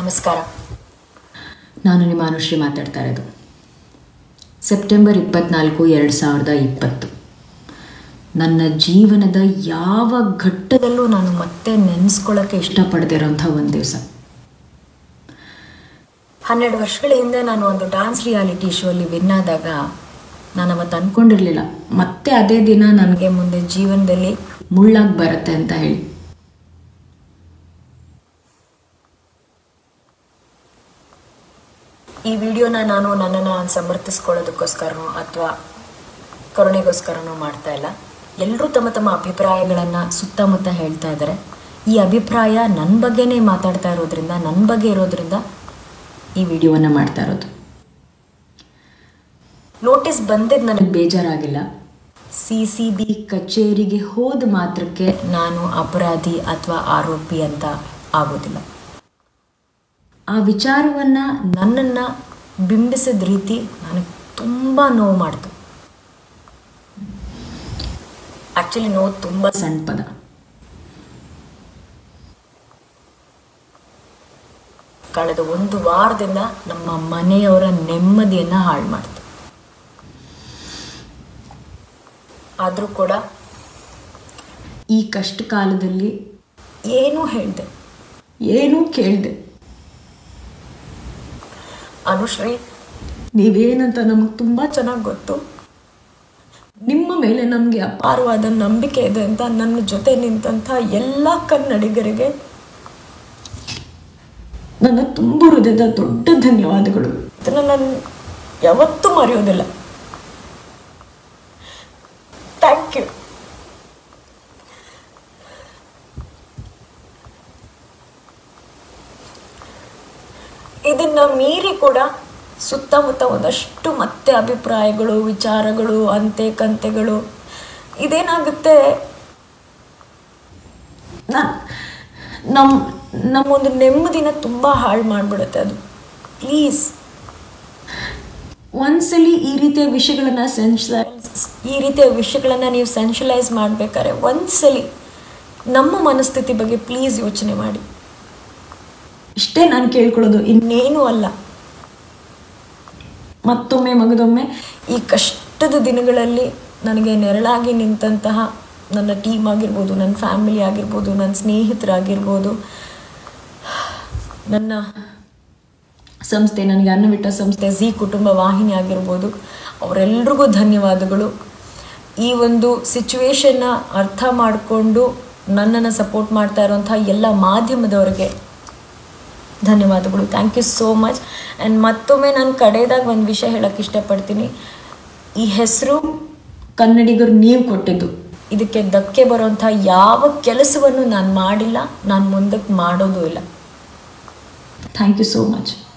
ನಮಸ್ಕಾರ ನಾನು ನಿಮ್ಮ ಅನುಶ್ರೀ ಮಾತಾಡ್ತಾ ಇರೋದು ಸೆಪ್ಟೆಂಬರ್ ಇಪ್ಪತ್ನಾಲ್ಕು ಎರಡು ಸಾವಿರದ ಇಪ್ಪತ್ತು ನನ್ನ ಜೀವನದ ಯಾವ ಘಟ್ಟದಲ್ಲೂ ನಾನು ಮತ್ತೆ ನೆನೆಸ್ಕೊಳ್ಳೋಕ್ಕೆ ಇಷ್ಟಪಡದಿರೋಂಥ ಒಂದು ದಿವಸ ಹನ್ನೆರಡು ವರ್ಷಗಳ ಹಿಂದೆ ನಾನು ಒಂದು ಡಾನ್ಸ್ ರಿಯಾಲಿಟಿ ಶೋ ಅಲ್ಲಿ ವಿನ್ ಆದಾಗ ನಾನು ಅವತ್ತು ಅಂದ್ಕೊಂಡಿರಲಿಲ್ಲ ಮತ್ತೆ ಅದೇ ದಿನ ನನಗೆ ನನಗೆ ಮುಂದೆ ಜೀವನದಲ್ಲಿ ಮುಳ್ಳಾಗಿ ಬರುತ್ತೆ ಅಂತ ಹೇಳಿ ಈ ವಿಡಿಯೋನ ನಾನು ನನ್ನನ್ನು ಸಮರ್ಥಿಸ್ಕೊಳ್ಳೋದಕ್ಕೋಸ್ಕರನೋ ಅಥವಾ ಕರುಣೆಗೋಸ್ಕರನೋ ಮಾಡ್ತಾ ಇಲ್ಲ ಎಲ್ಲರೂ ತಮ್ಮ ತಮ್ಮ ಅಭಿಪ್ರಾಯಗಳನ್ನು ಸುತ್ತಮುತ್ತ ಹೇಳ್ತಾ ಇದ್ದಾರೆ ಈ ಅಭಿಪ್ರಾಯ ನನ್ನ ಬಗ್ಗೆನೇ ಮಾತಾಡ್ತಾ ಇರೋದ್ರಿಂದ ನನ್ನ ಬಗ್ಗೆ ಇರೋದ್ರಿಂದ ಈ ವಿಡಿಯೋವನ್ನು ಮಾಡ್ತಾ ಇರೋದು ನೋಟಿಸ್ ಬಂದಿದ್ದು ನನಗೆ ನನಗೆ ಬೇಜಾರಾಗಿಲ್ಲ ಸಿ ಸಿ ಬಿ ಕಚೇರಿಗೆ ಹೋದ ಮಾತ್ರಕ್ಕೆ ನಾನು ಅಪರಾಧಿ ಅಥವಾ ಆರೋಪಿ ಅಂತ ಆಗೋದಿಲ್ಲ ಆ ವಿಚಾರವನ್ನು ನನ್ನನ್ನು ಬಿಂಬಿಸಿದ ರೀತಿ ನನಗೆ ತುಂಬ ನೋವು ಮಾಡ್ತು ಆ್ಯಕ್ಚುಲಿ ನೋವು ತುಂಬ ಸಣ್ಣ ಪದ ಕಳೆದ ಒಂದು ವಾರದಿಂದ ನಮ್ಮ ಮನೆಯವರ ನೆಮ್ಮದಿಯನ್ನು ಹಾಳು ಮಾಡ್ತು ಆದರೂ ಕೂಡ ಈ ಕಷ್ಟ ಕಾಲದಲ್ಲಿ ಏನೂ ಹೇಳಿದೆ ಏನೂ ಕೇಳಿದೆ ಅನುಶ್ರೀ ನೀವೇನಂತ ನಮಗೆ ತುಂಬ ಚೆನ್ನಾಗಿ ಗೊತ್ತು ನಿಮ್ಮ ಮೇಲೆ ನಮಗೆ ಅಪ್ಪ ಅಪಾರವಾದ ನಂಬಿಕೆ ಇದೆ ಅಂತ ನನ್ನ ಜೊತೆ ನಿಂತಹ ಎಲ್ಲ ಕನ್ನಡಿಗರಿಗೆ ನನ್ನ ತುಂಬ ಹೃದಯದ ದೊಡ್ಡ ಧನ್ಯವಾದಗಳು ಇದನ್ನು ನಾನು ಯಾವತ್ತೂ ಮರೆಯೋದಿಲ್ಲ ಥ್ಯಾಂಕ್ ಯು ಇದನ್ನ ಮೀರಿ ಕೂಡ ಸುತ್ತಮುತ್ತ ಒಂದಷ್ಟು ಮತ್ತೆ ಅಭಿಪ್ರಾಯಗಳು ವಿಚಾರಗಳು ಅಂತೆ ಕಂತೆಗಳು ಇದೇನಾಗುತ್ತೆ ನಾನು ನಮ್ಮ ನಮ್ಮ ಒಂದು ನೆಮ್ಮದಿನ ತುಂಬ ಹಾಳು ಮಾಡಿಬಿಡುತ್ತೆ ಅದು ಪ್ಲೀಸ್ ಒಂದ್ಸಲಿ ಈ ರೀತಿಯ ವಿಷಯಗಳನ್ನ ಸೆನ್ಸ್ ಈ ರೀತಿಯ ವಿಷಯಗಳನ್ನು ನೀವು ಸೆನ್ಷಲೈಸ್ ಮಾಡಬೇಕಾದ್ರೆ ಒಂದ್ಸಲಿ ನಮ್ಮ ಮನಸ್ಥಿತಿ ಬಗ್ಗೆ ಪ್ಲೀಸ್ ಯೋಚನೆ ಮಾಡಿ ಇಷ್ಟೇ ನಾನು ಕೇಳ್ಕೊಳ್ಳೋದು ಇನ್ನು ಇನ್ನೇನೂ ಅಲ್ಲ ಮತ್ತೊಮ್ಮೆ ಮಗದೊಮ್ಮೆ ಈ ಕಷ್ಟದ ದಿನಗಳಲ್ಲಿ ನನಗೆ ನೆರಳಾಗಿ ನಿಂತಹ ನನ್ನ ಟೀಮ್ ಆಗಿರ್ಬೋದು ನನ್ನ ಫ್ಯಾಮಿಲಿ ಆಗಿರ್ಬೋದು ನನ್ನ ಸ್ನೇಹಿತರಾಗಿರ್ಬೋದು ನನ್ನ ಸಂಸ್ಥೆ ನನಗೆ ಅನ್ನವಿಟ್ಟ ಸಂಸ್ಥೆ ಜಿ ಕುಟುಂಬ ವಾಹಿನಿ ಆಗಿರ್ಬೋದು ಅವರೆಲ್ರಿಗೂ ಧನ್ಯವಾದಗಳು ಈ ಒಂದು ಸಿಚುವೇಶನ್ನ ಅರ್ಥ ಮಾಡಿಕೊಂಡು ನನ್ನನ್ನು ಸಪೋರ್ಟ್ ಮಾಡ್ತಾ ಇರೋಂಥ ಎಲ್ಲ ಮಾಧ್ಯಮದವರಿಗೆ ಧನ್ಯವಾದಗಳು thank you so much and ಮತ್ತೊಮ್ಮೆ ನಾನು ಕಡೆಯದಾಗ ಒಂದು ವಿಷಯ ಹೇಳೋಕ್ಕೆ ಇಷ್ಟಪಡ್ತೀನಿ ಈ ಹೆಸರು ಕನ್ನಡಿಗರು ನೀವು ಕೊಟ್ಟಿದ್ದು ಇದಕ್ಕೆ ಧಕ್ಕೆ ಬರೋಂಥ ಯಾವ ಕೆಲಸವನ್ನು ನಾನು ಮಾಡಿಲ್ಲ ನಾನು ಮುಂದಕ್ಕೆ ಮಾಡೋದು ಇಲ್ಲ ಥ್ಯಾಂಕ್ ಯು ಸೋ ಮಚ್